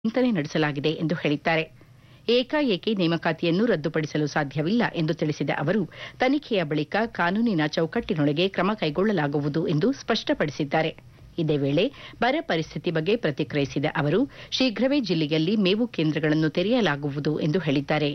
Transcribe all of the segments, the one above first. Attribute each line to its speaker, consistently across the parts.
Speaker 1: ಚಿಂತನೆ ನಡೆಸಲಾಗಿದೆ ಎಂದು ಹೇಳಿದ್ದಾರೆ ಏಕಾಏಕಿ ನೇಮಕಾತಿಯನ್ನು ರದ್ದುಪಡಿಸಲು ಸಾಧ್ಯವಿಲ್ಲ ಎಂದು ತಿಳಿಸಿದ ಅವರು ತನಿಖೆಯ ಬಳಿಕ ಕಾನೂನಿನ ಚೌಕಟ್ಟಿನೊಳಗೆ ಕ್ರಮ ಕೈಗೊಳ್ಳಲಾಗುವುದು ಎಂದು ಸ್ಪಷ್ಟಪಡಿಸಿದ್ದಾರೆ ಇದೇ ವೇಳೆ ಬರ ಪರಿಸ್ಥಿತಿ ಬಗ್ಗೆ ಪ್ರತಿಕ್ರಿಯಿಸಿದ ಅವರು ಶೀಘ್ರವೇ ಜಿಲ್ಲೆಯಲ್ಲಿ ಮೇವು ಕೇಂದ್ರಗಳನ್ನು ತೆರೆಯಲಾಗುವುದು ಎಂದು ಹೇಳಿದ್ದಾರೆ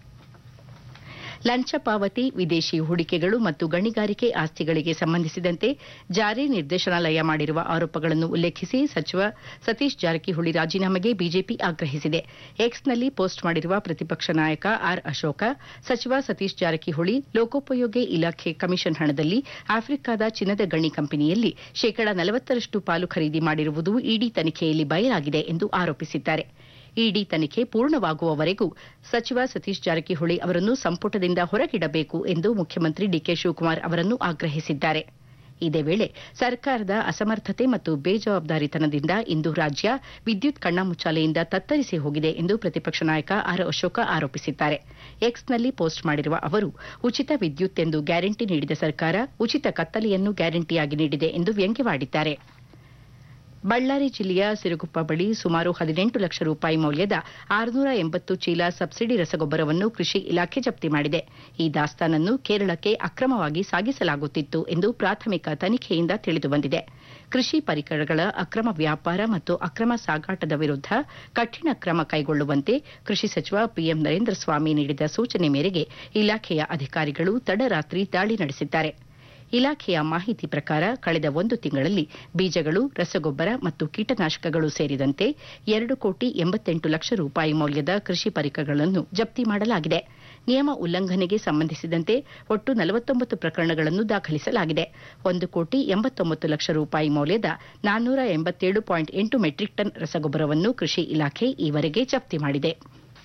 Speaker 1: ಲಂಚ ಪಾವತಿ ವಿದೇಶಿ ಹೂಡಿಕೆಗಳು ಮತ್ತು ಗಣಿಗಾರಿಕೆ ಆಸ್ತಿಗಳಿಗೆ ಸಂಬಂಧಿಸಿದಂತೆ ಜಾರಿ ನಿರ್ದೇಶನಾಲಯ ಮಾಡಿರುವ ಆರೋಪಗಳನ್ನು ಉಲ್ಲೇಖಿಸಿ ಸಚಿವ ಸತೀಶ್ ಜಾರಕಿಹೊಳಿ ರಾಜೀನಾಮೆಗೆ ಬಿಜೆಪಿ ಆಗ್ರಹಿಸಿದೆ ಎಕ್ಸ್ನಲ್ಲಿ ಪೋಸ್ಟ್ ಮಾಡಿರುವ ಪ್ರತಿಪಕ್ಷ ನಾಯಕ ಆರ್ ಅಶೋಕ ಸಚಿವ ಸತೀಶ್ ಜಾರಕಿಹೊಳಿ ಲೋಕೋಪಯೋಗಿ ಇಲಾಖೆ ಕಮಿಷನ್ ಹಣದಲ್ಲಿ ಆಫ್ರಿಕಾದ ಚಿನ್ನದ ಗಣಿ ಕಂಪನಿಯಲ್ಲಿ ಶೇಕಡ ನಲವತ್ತರಷ್ಟು ಪಾಲು ಖರೀದಿ ಮಾಡಿರುವುದು ಇಡಿ ತನಿಖೆಯಲ್ಲಿ ಬಯಲಾಗಿದೆ ಎಂದು ಆರೋಪಿಸಿದ್ದಾರೆ ಇಡಿ ತನಿಖೆ ಪೂರ್ಣವಾಗುವವರೆಗೂ ಸಚಿವ ಸತೀಶ್ ಜಾರಕಿಹೊಳಿ ಅವರನ್ನು ಸಂಪುಟದಿಂದ ಹೊರಗಿಡಬೇಕು ಎಂದು ಮುಖ್ಯಮಂತ್ರಿ ಡಿಕೆ ಶಿವಕುಮಾರ್ ಅವರನ್ನು ಆಗ್ರಹಿಸಿದ್ದಾರೆ ಇದೇ ವೇಳೆ ಸರ್ಕಾರದ ಅಸಮರ್ಥತೆ ಮತ್ತು ಬೇಜವಾಬ್ದಾರಿತನದಿಂದ ಇಂದು ರಾಜ್ಯ ವಿದ್ಯುತ್ ಕಣ್ಣಾಮುಚ್ಚಾಲೆಯಿಂದ ತತ್ತರಿಸಿ ಹೋಗಿದೆ ಎಂದು ಪ್ರತಿಪಕ್ಷ ನಾಯಕ ಆರ್ ಅಶೋಕ ಆರೋಪಿಸಿದ್ದಾರೆ ಎಕ್ಸ್ನಲ್ಲಿ ಪೋಸ್ಟ್ ಮಾಡಿರುವ ಅವರು ಉಚಿತ ವಿದ್ಯುತ್ ಎಂದು ಗ್ಯಾರಂಟಿ ನೀಡಿದ ಸರ್ಕಾರ ಉಚಿತ ಕತ್ತಲೆಯನ್ನು ಗ್ಯಾರಂಟಿಯಾಗಿ ನೀಡಿದೆ ಎಂದು ವ್ಯಂಗ್ಯವಾಡಿದ್ದಾರೆ ಬಳ್ಳಾರಿ ಜಿಲ್ಲೆಯ ಸಿರುಗುಪ್ಪ ಬಳಿ ಸುಮಾರು ಹದಿನೆಂಟು ಲಕ್ಷ ರೂಪಾಯಿ ಮೌಲ್ಯದ ಆರುನೂರ ಎಂಬತ್ತು ಚೀಲ ಸಬ್ಸಿಡಿ ರಸಗೊಬ್ಬರವನ್ನು ಕೃಷಿ ಇಲಾಖೆ ಜಪ್ತಿ ಮಾಡಿದೆ ಈ ದಾಸ್ತಾನನ್ನು ಕೇರಳಕ್ಕೆ ಅಕ್ರಮವಾಗಿ ಸಾಗಿಸಲಾಗುತ್ತಿತ್ತು ಎಂದು ಪ್ರಾಥಮಿಕ ತನಿಖೆಯಿಂದ ತಿಳಿದುಬಂದಿದೆ ಕೃಷಿ ಪರಿಕರಗಳ ಅಕ್ರಮ ವ್ಯಾಪಾರ ಮತ್ತು ಅಕ್ರಮ ಸಾಗಾಟದ ವಿರುದ್ಧ ಕಠಿಣ ಕ್ರಮ ಕೈಗೊಳ್ಳುವಂತೆ ಕೃಷಿ ಸಚಿವ ಪಿಎಂ ನರೇಂದ್ರ ಸ್ವಾಮಿ ನೀಡಿದ ಸೂಚನೆ ಮೇರೆಗೆ ಇಲಾಖೆಯ ಅಧಿಕಾರಿಗಳು ತಡರಾತ್ರಿ ದಾಳಿ ನಡೆಸಿದ್ದಾರೆ ಇಲಾಖೆಯ ಮಾಹಿತಿ ಪ್ರಕಾರ ಕಳೆದ ಒಂದು ತಿಂಗಳಲ್ಲಿ ಬೀಜಗಳು ರಸಗೊಬ್ಬರ ಮತ್ತು ಕೀಟನಾಶಕಗಳು ಸೇರಿದಂತೆ ಎರಡು ಕೋಟಿ ಎಂಬತ್ತೆಂಟು ಲಕ್ಷ ರೂಪಾಯಿ ಮೌಲ್ಯದ ಕೃಷಿ ಪರಿಕರಗಳನ್ನು ಜಪ್ತಿ ಮಾಡಲಾಗಿದೆ ನಿಯಮ ಉಲ್ಲಂಘನೆಗೆ ಸಂಬಂಧಿಸಿದಂತೆ ಒಟ್ಟು ನಲವತ್ತೊಂಬತ್ತು ಪ್ರಕರಣಗಳನ್ನು ದಾಖಲಿಸಲಾಗಿದೆ ಒಂದು ಕೋಟಿ ಎಂಬತ್ತೊಂಬತ್ತು ಲಕ್ಷ ರೂಪಾಯಿ ಮೌಲ್ಯದ ನಾನ್ನೂರ ಎಂಬತ್ತೇಳು ಪಾಯಿಂಟ್ ಎಂಟು ಮೆಟ್ರಿಕ್ ಟನ್ ರಸಗೊಬ್ಬರವನ್ನು ಕೃಷಿ ಇಲಾಖೆ ಈವರೆಗೆ ಜಪ್ತಿ ಮಾಡಿದೆ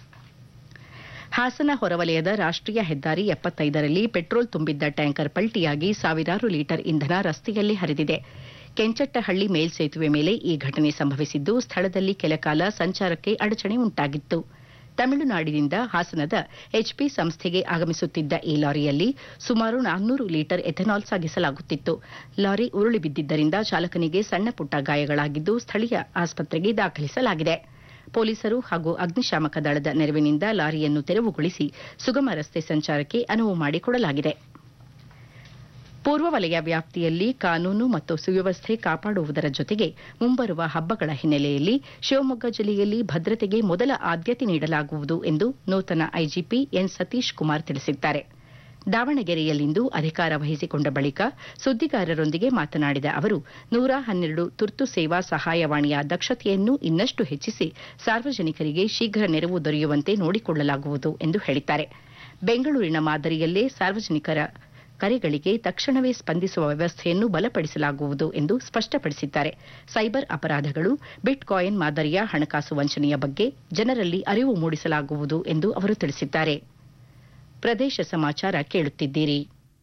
Speaker 1: ಹಾಸನ ಹೊರವಲಯದ ರಾಷ್ಟೀಯ ಹೆದ್ದಾರಿ ಎಪ್ಪತ್ತೈದರಲ್ಲಿ ಪೆಟ್ರೋಲ್ ತುಂಬಿದ್ದ ಟ್ಯಾಂಕರ್ ಪಲ್ಟಿಯಾಗಿ ಸಾವಿರಾರು ಲೀಟರ್ ಇಂಧನ ರಸ್ತೆಯಲ್ಲಿ ಹರಿದಿದೆ ಕೆಂಚಟ್ಟಹಳ್ಳಿ ಮೇಲ್ಸೇತುವೆ ಮೇಲೆ ಈ ಘಟನೆ ಸಂಭವಿಸಿದ್ದು ಸ್ಥಳದಲ್ಲಿ ಕೆಲಕಾಲ ಸಂಚಾರಕ್ಕೆ ಅಡಚಣೆ ಉಂಟಾಗಿತ್ತು ತಮಿಳುನಾಡಿನಿಂದ ಹಾಸನದ ಎಚ್ಪಿ ಸಂಸ್ಥೆಗೆ ಆಗಮಿಸುತ್ತಿದ್ದ ಈ ಲಾರಿಯಲ್ಲಿ ಸುಮಾರು ನಾನ್ನೂರು ಲೀಟರ್ ಎಥೆನಾಲ್ ಸಾಗಿಸಲಾಗುತ್ತಿತ್ತು ಲಾರಿ ಉರುಳಿ ಬಿದ್ದಿದ್ದರಿಂದ ಚಾಲಕನಿಗೆ ಸಣ್ಣ ಪುಟ್ಟ ಗಾಯಗಳಾಗಿದ್ದು ಸ್ಥಳೀಯ ಆಸ್ಪತ್ರೆಗೆ ದಾಖಲಿಸಲಾಗಿದೆ ಪೊಲೀಸರು ಹಾಗೂ ಅಗ್ನಿಶಾಮಕ ದಳದ ನೆರವಿನಿಂದ ಲಾರಿಯನ್ನು ತೆರವುಗೊಳಿಸಿ ಸುಗಮ ರಸ್ತೆ ಸಂಚಾರಕ್ಕೆ ಅನುವು ಮಾಡಿಕೊಡಲಾಗಿದೆ ಪೂರ್ವ ವಲಯ ವ್ಯಾಪ್ತಿಯಲ್ಲಿ ಕಾನೂನು ಮತ್ತು ಸುವ್ಯವಸ್ಥೆ ಕಾಪಾಡುವುದರ ಜೊತೆಗೆ ಮುಂಬರುವ ಹಬ್ಬಗಳ ಹಿನ್ನೆಲೆಯಲ್ಲಿ ಶಿವಮೊಗ್ಗ ಜಿಲ್ಲೆಯಲ್ಲಿ ಭದ್ರತೆಗೆ ಮೊದಲ ಆದ್ಯತೆ ನೀಡಲಾಗುವುದು ಎಂದು ನೂತನ ಐಜಿಪಿ ಎನ್ ಸತೀಶ್ ಕುಮಾರ್ ತಿಳಿಸಿದ್ದಾರೆ ದಾವಣಗೆರೆಯಲ್ಲಿಂದು ಅಧಿಕಾರ ವಹಿಸಿಕೊಂಡ ಬಳಿಕ ಸುದ್ದಿಗಾರರೊಂದಿಗೆ ಮಾತನಾಡಿದ ಅವರು ನೂರ ಹನ್ನೆರಡು ತುರ್ತು ಸೇವಾ ಸಹಾಯವಾಣಿಯ ದಕ್ಷತೆಯನ್ನು ಇನ್ನಷ್ಟು ಹೆಚ್ಚಿಸಿ ಸಾರ್ವಜನಿಕರಿಗೆ ಶೀಘ್ರ ನೆರವು ದೊರೆಯುವಂತೆ ನೋಡಿಕೊಳ್ಳಲಾಗುವುದು ಎಂದು ಹೇಳಿದ್ದಾರೆ ಬೆಂಗಳೂರಿನ ಮಾದರಿಯಲ್ಲೇ ಸಾರ್ವಜನಿಕರ ಕರೆಗಳಿಗೆ ತಕ್ಷಣವೇ ಸ್ಪಂದಿಸುವ ವ್ಯವಸ್ಥೆಯನ್ನು ಬಲಪಡಿಸಲಾಗುವುದು ಎಂದು ಸ್ಪಷ್ಟಪಡಿಸಿದ್ದಾರೆ ಸೈಬರ್ ಅಪರಾಧಗಳು ಬಿಟ್ ಕಾಯಿನ್ ಮಾದರಿಯ ಹಣಕಾಸು ವಂಚನೆಯ ಬಗ್ಗೆ ಜನರಲ್ಲಿ ಅರಿವು ಮೂಡಿಸಲಾಗುವುದು ಎಂದು ಅವರು ತಿಳಿಸಿದ್ದಾರೆ ಪ್ರದೇಶ ಸಮಾಚಾರ ಕೇಳುತ್ತಿದ್ದೀರಿ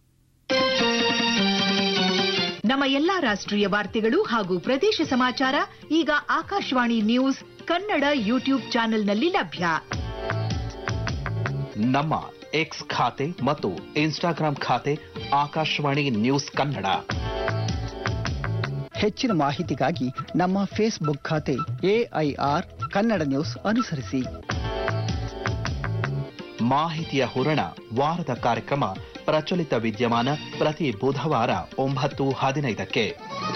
Speaker 2: ನಮ್ಮ ಎಲ್ಲಾ ರಾಷ್ಟ್ರೀಯ ವಾರ್ತೆಗಳು ಹಾಗೂ ಪ್ರದೇಶ ಸಮಾಚಾರ ಈಗ ಆಕಾಶವಾಣಿ ನ್ಯೂಸ್ ಕನ್ನಡ ಯೂಟ್ಯೂಬ್ ಚಾನೆಲ್ನಲ್ಲಿ ಲಭ್ಯ
Speaker 3: ನಮ್ಮ ಎಕ್ಸ್ ಖಾತೆ ಮತ್ತು ಇನ್ಸ್ಟಾಗ್ರಾಂ ಖಾತೆ ಆಕಾಶವಾಣಿ ನ್ಯೂಸ್ ಕನ್ನಡ
Speaker 4: ಹೆಚ್ಚಿನ ಮಾಹಿತಿಗಾಗಿ ನಮ್ಮ ಫೇಸ್ಬುಕ್ ಖಾತೆ ಎಐಆರ್ ಕನ್ನಡ ನ್ಯೂಸ್ ಅನುಸರಿಸಿ
Speaker 3: ಮಾಹಿತಿಯ ಹೂರಣ ವಾರದ ಕಾರ್ಯಕ್ರಮ ಪ್ರಚಲಿತ ವಿದ್ಯಮಾನ ಪ್ರತಿ ಬುಧವಾರ ಒಂಬತ್ತು ಹದಿನೈದಕ್ಕೆ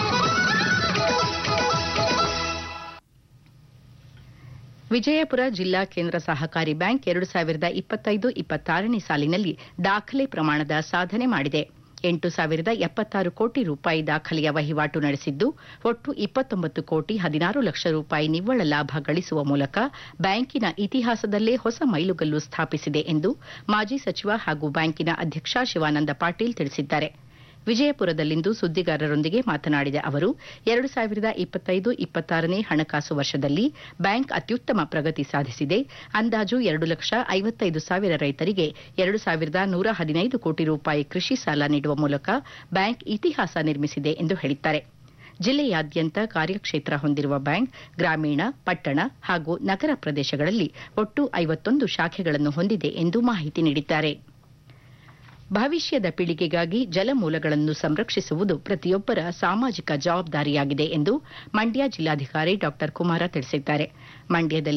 Speaker 1: ವಿಜಯಪುರ ಜಿಲ್ಲಾ ಕೇಂದ್ರ ಸಹಕಾರಿ ಬ್ಯಾಂಕ್ ಎರಡು ಸಾವಿರದ ಇಪ್ಪತ್ತೈದು ಇಪ್ಪತ್ತಾರನೇ ಸಾಲಿನಲ್ಲಿ ದಾಖಲೆ ಪ್ರಮಾಣದ ಸಾಧನೆ ಮಾಡಿದೆ ಎಂಟು ಸಾವಿರದ ಎಪ್ಪತ್ತಾರು ಕೋಟಿ ರೂಪಾಯಿ ದಾಖಲೆಯ ವಹಿವಾಟು ನಡೆಸಿದ್ದು ಒಟ್ಟು ಇಪ್ಪತ್ತೊಂಬತ್ತು ಕೋಟಿ ಹದಿನಾರು ಲಕ್ಷ ರೂಪಾಯಿ ನಿವ್ವಳ ಲಾಭ ಗಳಿಸುವ ಮೂಲಕ ಬ್ಯಾಂಕಿನ ಇತಿಹಾಸದಲ್ಲೇ ಹೊಸ ಮೈಲುಗಲ್ಲು ಸ್ಥಾಪಿಸಿದೆ ಎಂದು ಮಾಜಿ ಸಚಿವ ಹಾಗೂ ಬ್ಯಾಂಕಿನ ಅಧ್ಯಕ್ಷ ಶಿವಾನಂದ ಪಾಟೀಲ್ ತಿಳಿಸಿದ್ದಾರೆ ವಿಜಯಪುರದಲ್ಲಿಂದು ಸುದ್ದಿಗಾರರೊಂದಿಗೆ ಮಾತನಾಡಿದ ಅವರು ಎರಡು ಸಾವಿರದ ಇಪ್ಪತ್ತೈದು ಇಪ್ಪತ್ತಾರನೇ ಹಣಕಾಸು ವರ್ಷದಲ್ಲಿ ಬ್ಯಾಂಕ್ ಅತ್ಯುತ್ತಮ ಪ್ರಗತಿ ಸಾಧಿಸಿದೆ ಅಂದಾಜು ಎರಡು ಲಕ್ಷ ಐವತ್ತೈದು ಸಾವಿರ ರೈತರಿಗೆ ಎರಡು ಸಾವಿರದ ನೂರ ಹದಿನೈದು ಕೋಟಿ ರೂಪಾಯಿ ಕೃಷಿ ಸಾಲ ನೀಡುವ ಮೂಲಕ ಬ್ಯಾಂಕ್ ಇತಿಹಾಸ ನಿರ್ಮಿಸಿದೆ ಎಂದು ಹೇಳಿದ್ದಾರೆ ಜಿಲ್ಲೆಯಾದ್ಯಂತ ಕಾರ್ಯಕ್ಷೇತ್ರ ಹೊಂದಿರುವ ಬ್ಯಾಂಕ್ ಗ್ರಾಮೀಣ ಪಟ್ಟಣ ಹಾಗೂ ನಗರ ಪ್ರದೇಶಗಳಲ್ಲಿ ಒಟ್ಟು ಐವತ್ತೊಂದು ಶಾಖೆಗಳನ್ನು ಹೊಂದಿದೆ ಎಂದು ಮಾಹಿತಿ ನೀಡಿದ್ದಾರೆ ಭವಿಷ್ಯದ ಪೀಳಿಗೆಗಾಗಿ ಜಲಮೂಲಗಳನ್ನು ಸಂರಕ್ಷಿಸುವುದು ಪ್ರತಿಯೊಬ್ಬರ ಸಾಮಾಜಿಕ ಜವಾಬ್ದಾರಿಯಾಗಿದೆ ಎಂದು ಮಂಡ್ಯ ಜಿಲ್ಲಾಧಿಕಾರಿ ಡಾ ಕುಮಾರ ತಿಳಿಸಿದ್ದಾರೆ ಮಂಡ್ಯದಲ್ಲಿ